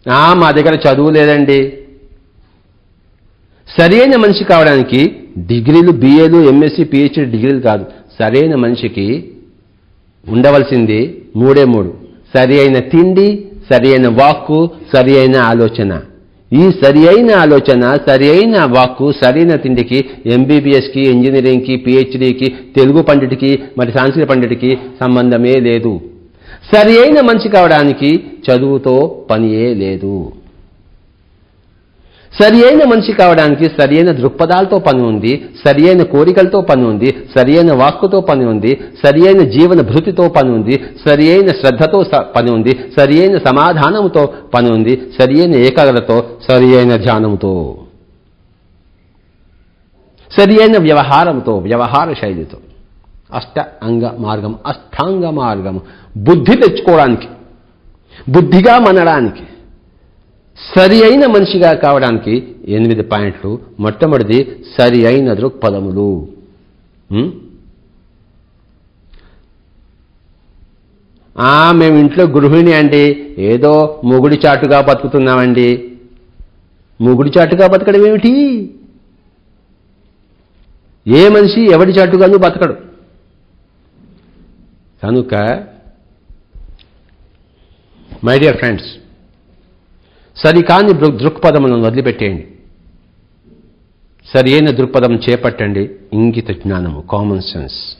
"ఆ, మా దగ్గర చదువు లేదండి సరైన మనిషి కావడానికి డిగ్రీలు బిఏలు ఎంఎస్సి పిహెచ్డి డిగ్రీలు కాదు సరైన మనిషికి ఉండవలసింది మూడే మూడు సరి అయిన తిండి సరి అయిన వాక్కు సరి అయిన ఆలోచన ఈ సరి అయిన ఆలోచన సరి అయిన వాక్కు సరైన తిండికి ఎంబీబీఎస్కి ఇంజనీరింగ్కి పిహెచ్డికి తెలుగు పండితుడికి మరి సాంస్కృతిక పండితుడికి సంబంధమే లేదు సరి అయిన మనిషి కావడానికి చదువుతో పనియే లేదు సరి అయిన మనిషి కావడానికి సరి అయిన దృక్పథాలతో పని ఉంది సరి అయిన కోరికలతో పని ఉంది సరి అయిన వాక్కుతో పని ఉంది సరి అయిన జీవన భృతితో పని ఉంది సరి అయిన శ్రద్ధతో స- పని ఉంది సరి అయిన సమాధానంతో పని ఉంది సరి అయిన ఏకాగ్రతతో సరి అయిన ధ్యానంతో సరి అయిన వ్యవహారంతో వ్యవహార శైలితో అష్ట అంగ మార్గం అష్టాంగ మార్గం బుద్ధి తెచ్చుకోవడానికి బుద్ధిగా మనడానికి సరి అయిన మనిషిగా కావడానికి ఎనిమిది పాయింట్లు మొట్టమొదటిది సరి అయిన దృక్పథములు ఉం? ఆ మేము ఇంట్లో గృహిణి అండి ఏదో మొగుడి చాటుగా బతుకుతున్నామండి మొగుడి చాటుగా బతకడం ఏమిటి ఏ మనిషి ఎవడి చాటుగాను బతకడు కనుక మై డియర్ ఫ్రెండ్స్ సరికాని దృ- దృక్పథములను వదిలిపెట్టేయండి సరి అయిన దృక్పథం చేపట్టండి ఇంగిత జ్ఞానము కామన్ సెన్స్